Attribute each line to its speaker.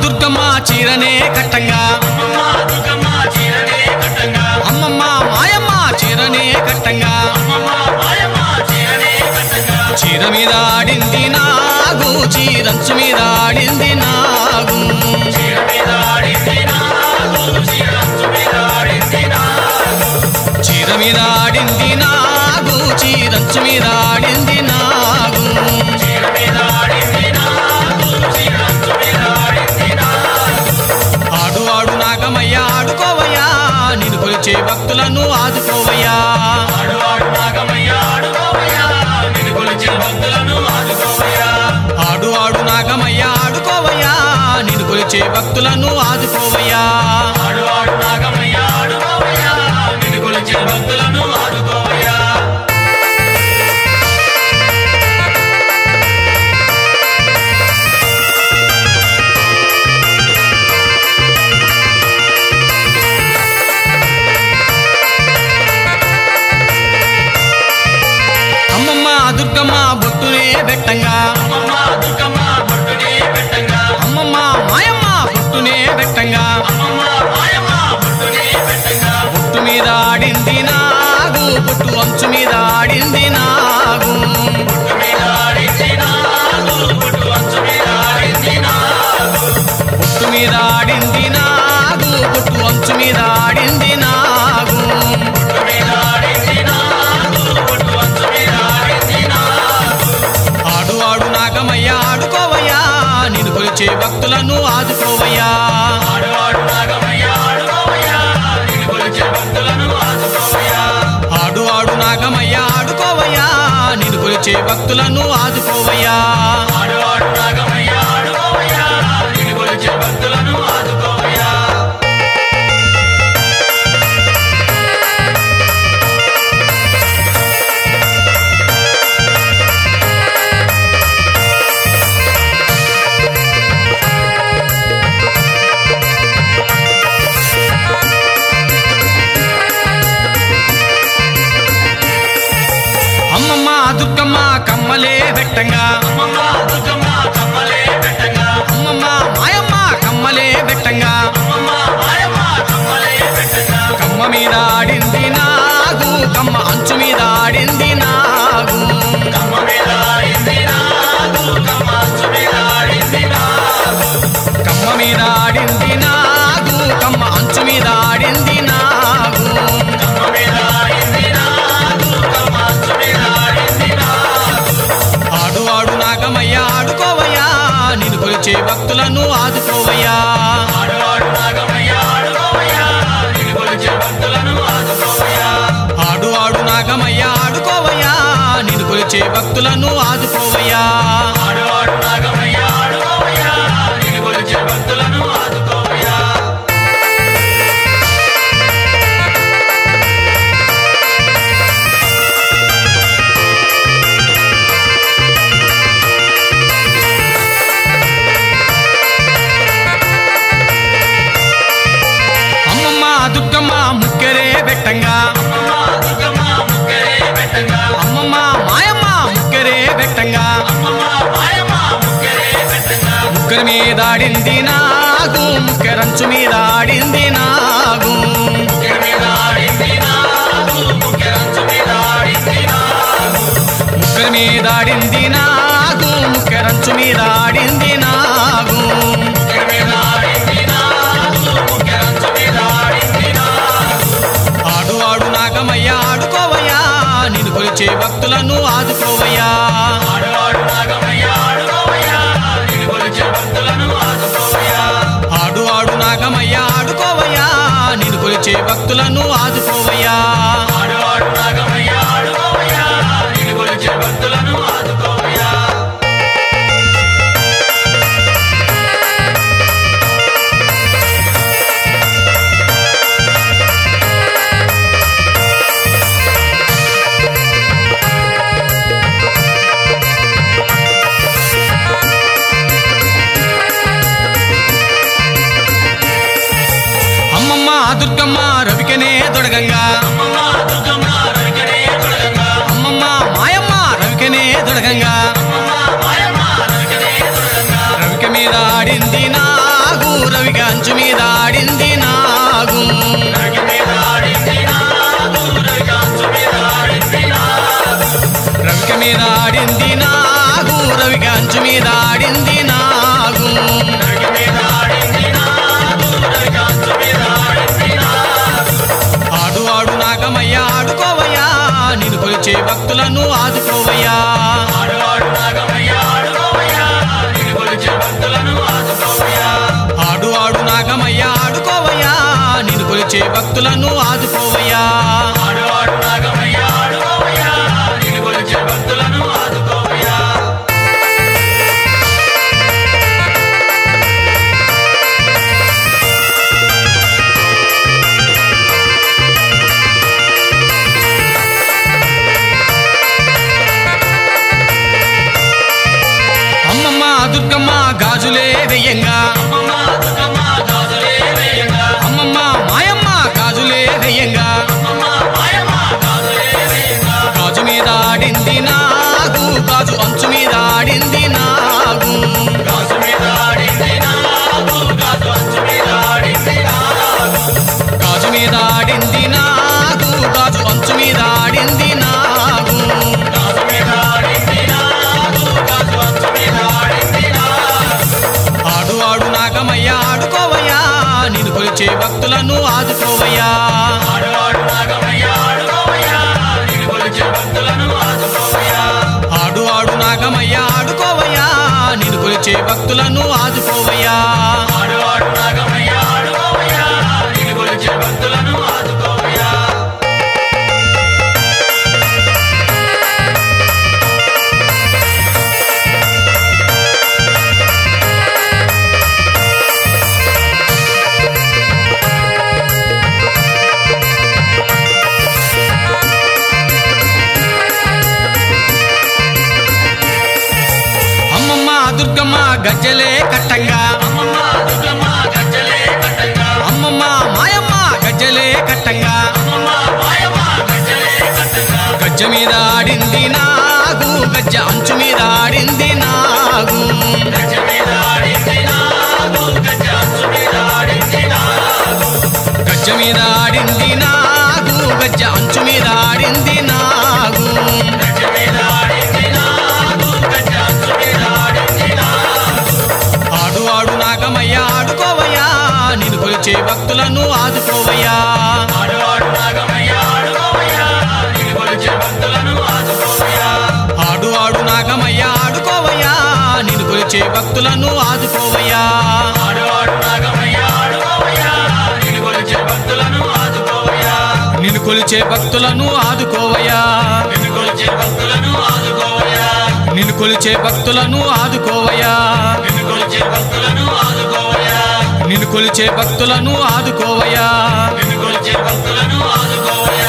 Speaker 1: దుర్గమ్మ చీరనే కట్టంగా
Speaker 2: అమ్మమ్మ దుర్గమ్మ చీరనే కట్టంగా
Speaker 1: అమ్మమ్మ మాయమ్మ చీరనే కట్టంగా
Speaker 2: అమ్మమ్మ మాయమ్మ చీరనే కట్టంగా
Speaker 1: చీర మీద ఆడింది నాగు చీరంచు మీద ఆడింది నాగు
Speaker 2: చీర మీద ఆడింది నాగు చీరంచు మీద ఆడింది నాగు
Speaker 1: చీర మీద ఆడింది నాగు చీరంచు మీద ఆడింది నాగు
Speaker 2: చీర మీద ఆడింది నాగు చీరంచు మీద ఆడింది నాగు
Speaker 1: ఆడు ఆడు నాగమయ్య ఆడుకోవయ్యా నిన్ను కొలిచే భక్తులను ఆదుకోవయ్యా
Speaker 2: ఆడు ఆడు నాగమయ్య ఆడుకోవయ్యా నిన్ను కొలిచే భక్తులను ఆదుకోవయ్యా
Speaker 1: ఆడు ఆడు నాగమయ్య ఆడుకోవయ్యా నిన్ను కొలిచే భక్తులను ఆదుకోవయ్యా
Speaker 2: ఆడు ఆడు నాగమయ్య ఆడుకోవయ్యా నిన్ను కొలిచే భక్తులను ఆదుకోవయ్యా
Speaker 1: అమ్మమ్మ దుర్గమ్మ బొట్టునే పెట్టంగా
Speaker 2: అమ్మమ్మ దుర్గమ్మ బొట్టునే పెట్టంగా
Speaker 1: అమ్మమ్మ మాయమ్మ బొట్టునే పెట్టంగా
Speaker 2: అమ్మమ్మ మాయమ్మ బొట్టునే పెట్టంగా
Speaker 1: బొట్టు మీద ఆడింది నాగు బొట్టు అంచు మీద ఆడింది నాగు
Speaker 2: బొట్టు మీద ఆడింది నాగు బొట్టు అంచు మీద ఆడింది నాగు
Speaker 1: బొట్టు మీద ఆడింది నాగు బొట్టు అంచు మీద ఆడింది నాగు
Speaker 2: బొట్టు మీద ఆడింది నాగు బొట్టు అంచు మీద ఆడింది నాగు
Speaker 1: ఆడు ఆడు నాగమయ్య ఆడుకోవయ్యా నిన్ను కొలిచే భక్తులను ఆదుకోవయ్యా
Speaker 2: ఆడు ఆడు నాగమయ్య ఆడుకోవయ్యా నిన్ను కొలిచే భక్తులను ఆదుకోవయ్యా
Speaker 1: ఆడు ఆడు నాగమయ్య ఆడుకోవయ్యా నిన్ను కొలిచే భక్తులను ఆదుకోవయ్యా
Speaker 2: ఆడు ఆడు నాగమయ్య ఆడుకోవయ్యా నిన్ను కొలిచే భక్తులను ఆదుకోవయ్యా
Speaker 1: అమ్మమ్మ దుర్గమ్మ కమ్మలే పెట్టంగా
Speaker 2: అమ్మమ్మ దుర్గమ్మ కమ్మలే పెట్టంగా
Speaker 1: అమ్మమ్మ మాయమ్మ కమ్మలే పెట్టంగా
Speaker 2: అమ్మమ్మ మాయమ్మ కమ్మలే పెట్టంగా
Speaker 1: కమ్మ మీద ఆడింది నాగు కమ్మ అంచు మీద ఆడింది నాగు
Speaker 2: కమ్మ మీద ఆడింది నాగు కమ్మ అంచు మీద ఆడింది నాగు
Speaker 1: కమ్మ మీద ఆడింది నాగు కమ్మ అంచు మీద ఆడింది నాగు
Speaker 2: కమ్మ మీద ఆడింది నాగు కమ్మ అంచు మీద ఆడింది నాగు
Speaker 1: ఆడు ఆడు నాగమయ్య ఆడుకోవయ్యా నిన్ను కొలిచే భక్తులను ఆదుకోవయ్యా
Speaker 2: ఆడు ఆడు నాగమయ్య ఆడుకోవయ్యా నిన్ను కొలిచే భక్తులను ఆదుకోవయ్యా
Speaker 1: ఆడు ఆడు నాగమయ్య ఆడుకోవయ్యా నిన్ను కొలిచే భక్తులను ఆదుకోవయ్యా
Speaker 2: ఆడు ఆడు నాగమయ్య ఆడుకోవయ్యా నిన్ను కొలిచే భక్తులను ఆదుకోవయ్యా
Speaker 1: అమ్మమ్మ దుర్గమ్మ ముక్కెరే పెట్టంగా
Speaker 2: అమ్మమ్మ దుర్గమ్మ ముక్కరే పెట్టంగా
Speaker 1: అమ్మమ్మ మాయమ్మ ముక్కెరే పెట్టంగా
Speaker 2: అమ్మమ్మ మాయమ్మ ముక్కరే పెట్టంగా
Speaker 1: ముక్కరి మీద ఆడింది నాగు ముక్కెరంచు మీద ఆడింది నాగు
Speaker 2: ముక్కర మీద ఆడింది నాగు ముక్కరంచు మీద ఆడింది నాగు
Speaker 1: ముక్కరి మీద ఆడింది నాగు ముక్కెరంచు మీద ఆడింది నాగు
Speaker 2: ముక్కర మీద ఆడింది నాగు ముక్కరంచు మీద ఆడింది నాగు
Speaker 1: ఆడు ఆడు నాగమయ్య ఆడుకోవయ్యా నిన్ను కొలిచే భక్తులను ఆదుకోవయ్యా
Speaker 2: ఆడు ఆడు నాగమయ్య ఆడుకోవయ్యా నిన్ను కొలిచే భక్తులను ఆదుకోవయ్యా
Speaker 1: ఆడు ఆడు నాగమయ్య ఆడుకోవయ్యా నిన్ను కొలిచే భక్తులను ఆదుకోవయ్యా
Speaker 2: ఆడు ఆడు నాగమయ్య ఆడుకోవయ్యా నిన్ను కొలిచే భక్తులను ఆదుకోవయ్యా
Speaker 1: అమ్మమ్మ దుర్గమ్మ రవికనే దొడగంగా
Speaker 2: అమ్మమ్మ దుర్గమ్మ రవికనే తొడగంగా
Speaker 1: అమ్మమ్మ మాయమ్మ రవికనే దొడగంగా
Speaker 2: అమ్మమ్మ మాయమ్మ రవికనే తొడగంగా
Speaker 1: రవిక మీద ఆడింది నాగు కొలిచే భక్తులను ఆదుకోవయ్యా
Speaker 2: ఆడువాడు నాగమయ్య ఆడుకోవయ్యా నిన్ను కొలిచే భక్తులను ఆదుకోవయ్యా
Speaker 1: ఆడు ఆడు నాగమయ్య ఆడుకోవయ్యా నిన్ను కొలిచే భక్తులను ఆదుకోవయ్యా
Speaker 2: ఆడువాడు నాగమయ్య ఆడుకోవయ్యా నిన్ను కొలిచే భక్తులను ఆదుకోవయ్యా
Speaker 1: అమ్మమ్మ దుర్గమ్మ గాజులే వెయ్యంగా
Speaker 2: అమ్మమ్మ దుర్గమ్మ గాజులే వేయంగా
Speaker 1: అమ్మమ్మ మాయమ్మ గాజులే వెయ్యంగా
Speaker 2: అమ్మమ్మ మాయమ్మ గాజులే వేయంగా
Speaker 1: గాజు మీద ఆడింది నాగు గాజు అంచు మీద ఆడింది నాగు
Speaker 2: గాజు మీద ఆడింది నాగు గాజు అంచు మీద ఆడింది నాగు
Speaker 1: గాజు మీద ఆడింది నాగు గాజు అంచు మీద ఆడింది నాగు
Speaker 2: గాజు మీద ఆడింది నాగు గాజు అంచు మీద ఆడింది నాగు
Speaker 1: ఆడు ఆడు నాగమయ్య ఆడుకోవయ్యా నిన్ను కొలిచే భక్తులను ఆదుకోవయ్యా
Speaker 2: ఆడువాడు నాగమయ్య ఆడుకోవయ్యా నిన్ను కొలిచే భక్తులను ఆదుకోవయ్యా
Speaker 1: ఆడు ఆడు నాగమయ్య ఆడుకోవయ్యా నిన్ను కొలిచే భక్తులను ఆదుకోవయ్యా
Speaker 2: ఆడువాడు నాగమయ్య ఆడుకోవయ్యా నిన్ను కొలిచే భక్తులను ఆదుకోవయ్యా
Speaker 1: అమ్మమ్మ దుర్గమ్మ గజ్జలే కట్టంగా
Speaker 2: అమ్మమ్మ దుర్గమ్మ గజ్జలే కట్టంగా
Speaker 1: అమ్మమ్మ మాయమ్మ గజ్జలే కట్టంగా
Speaker 2: అమ్మమ్మ మాయమ్మ గజ్జలే కట్టంగా
Speaker 1: గజ్జ మీద ఆడింది నాగు గజ్జ అంచు మీద ఆడింది నాగు
Speaker 2: గజ్జ మీద ఆడింది నాగు గజ్జ అంచు మీద ఆడింది నాగు
Speaker 1: గజ్జ మీద ఆడింది నాగు గజ్జ అంచు మీద ఆడింది నాగు
Speaker 2: గజ్జ మీద ఆడింది నాగు గజ్జ అంచు మీద ఆడింది నాగు
Speaker 1: ఆడు ఆడు నాగమయ్య ఆడుకోవయ్యా నిన్ను కొలిచే భక్తులను ఆదుకోవయ్యా
Speaker 2: ఆడువాడు నాగమయ్య ఆడుకోవయ్యా నిన్ను కొలిచే భక్తులను ఆదుకోవయ్యా
Speaker 1: ఆడు ఆడు నాగమయ్య ఆడుకోవయ్యా నిన్ను కొలిచే భక్తులను ఆదుకోవయ్యా
Speaker 2: ఆడువాడు నాగమయ్య ఆడుకోవయ్యా నిన్ను కొలిచే భక్తులను ఆదుకోవయ్యా
Speaker 1: నిన్ను కొలిచే భక్తులను ఆదుకోవయ్యా
Speaker 2: నిన్ను కొలిచే భక్తులను ఆదుకోవయ్యా
Speaker 1: నిన్ను కొలిచే భక్తులను ఆదుకోవయ్యా
Speaker 2: నిన్ను కొలిచే భక్తులను ఆదుకోవయ్యా
Speaker 1: నిన్ను కొలిచే భక్తులను ఆదుకోవయ్యా
Speaker 2: నిన్ను కొలిచే భక్తులను ఆదుకోవయ్యా